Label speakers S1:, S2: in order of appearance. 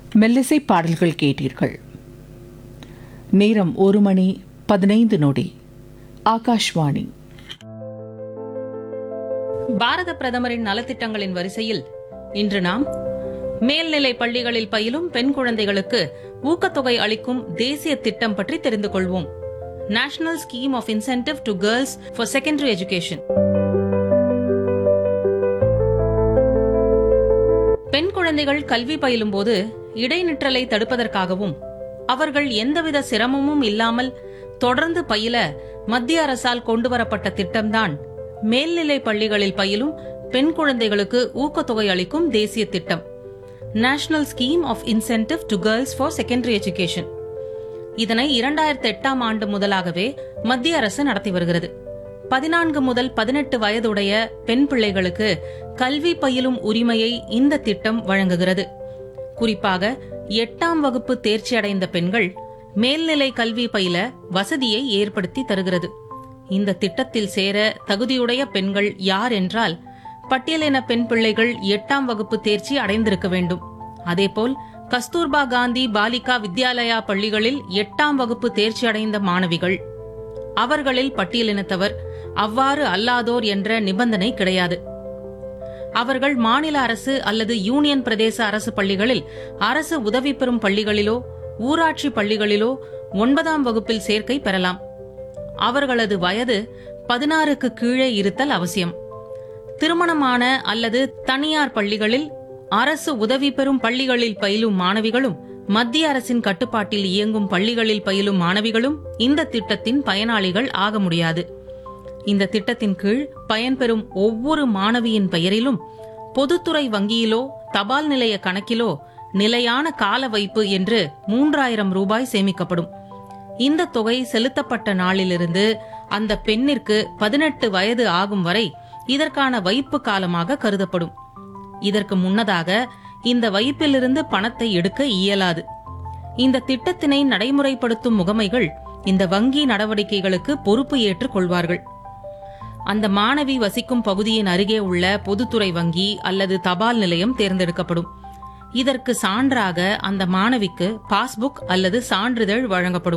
S1: மெல்லிசை பாடல்கள் கேட்டீர்கள் நேரம் ஒரு மணி பதினைந்து நொடி ஆகாஷ்வாணி
S2: பாரத பிரதமரின் நலத்திட்டங்களின் வரிசையில் இன்று நாம் மேல்நிலை பள்ளிகளில் பயிலும் பெண் குழந்தைகளுக்கு ஊக்கத்தொகை அளிக்கும் தேசிய திட்டம் பற்றி தெரிந்து கொள்வோம் national scheme of incentive to girls for secondary education பெண் குழந்தைகள் கல்வி பயிலும்போது இடைநிற்றலை தடுப்பதற்காகவும் அவர்கள் எந்தவித சிரமமும் இல்லாமல் தொடர்ந்து பயில மத்திய அரசால் கொண்டுவரப்பட்ட திட்டம்தான் மேல்நிலை பள்ளிகளில் பயிலும் பெண் குழந்தைகளுக்கு ஊக்கத்தொகை அளிக்கும் தேசிய திட்டம் national scheme of incentive to girls for secondary education இதனை இரண்டாயிரத்தி எட்டாம் ஆண்டு முதலாகவே மத்திய அரசு நடத்தி வருகிறது பதினான்கு முதல் பதினெட்டு வயதுடைய பெண் பிள்ளைகளுக்கு கல்வி பயிலும் உரிமையை இந்த திட்டம் வழங்குகிறது குறிப்பாக எட்டாம் வகுப்பு தேர்ச்சி அடைந்த பெண்கள் மேல்நிலை கல்வி பயில வசதியை ஏற்படுத்தி தருகிறது இந்த திட்டத்தில் சேர தகுதியுடைய பெண்கள் யார் என்றால் பட்டியலின பெண் பிள்ளைகள் எட்டாம் வகுப்பு தேர்ச்சி அடைந்திருக்க வேண்டும் அதேபோல் கஸ்தூர்பா காந்தி பாலிகா வித்யாலயா பள்ளிகளில் எட்டாம் வகுப்பு தேர்ச்சி அடைந்த மாணவிகள் அவர்களில் பட்டியலினத்தவர் அவ்வாறு அல்லாதோர் என்ற நிபந்தனை கிடையாது அவர்கள் மாநில அரசு அல்லது யூனியன் பிரதேச அரசு பள்ளிகளில் அரசு உதவி பெறும் பள்ளிகளிலோ ஊராட்சி பள்ளிகளிலோ ஒன்பதாம் வகுப்பில் சேர்க்கை பெறலாம் அவர்களது வயது பதினாறுக்கு கீழே இருத்தல் அவசியம் திருமணமான அல்லது தனியார் பள்ளிகளில் அரசு உதவி பெறும் பள்ளிகளில் பயிலும் மாணவிகளும் மத்திய அரசின் கட்டுப்பாட்டில் இயங்கும் பள்ளிகளில் பயிலும் மாணவிகளும் இந்த திட்டத்தின் பயனாளிகள் ஆக முடியாது இந்த திட்டத்தின் கீழ் பயன்பெறும் ஒவ்வொரு மாணவியின் பெயரிலும் பொதுத்துறை வங்கியிலோ தபால் நிலைய கணக்கிலோ நிலையான கால வைப்பு என்று மூன்றாயிரம் ரூபாய் சேமிக்கப்படும் இந்த தொகை செலுத்தப்பட்ட நாளிலிருந்து அந்த பெண்ணிற்கு பதினெட்டு வயது ஆகும் வரை இதற்கான வைப்பு காலமாக கருதப்படும் இதற்கு முன்னதாக இந்த வைப்பிலிருந்து பணத்தை எடுக்க இயலாது இந்த திட்டத்தினை நடைமுறைப்படுத்தும் முகமைகள் இந்த வங்கி நடவடிக்கைகளுக்கு பொறுப்பு ஏற்றுக் கொள்வார்கள் அந்த மாணவி வசிக்கும் பகுதியின் அருகே உள்ள பொதுத்துறை வங்கி அல்லது தபால் நிலையம் தேர்ந்தெடுக்கப்படும் இதற்கு சான்றாக அந்த மாணவிக்கு பாஸ்புக் அல்லது சான்றிதழ் வழங்கப்படும்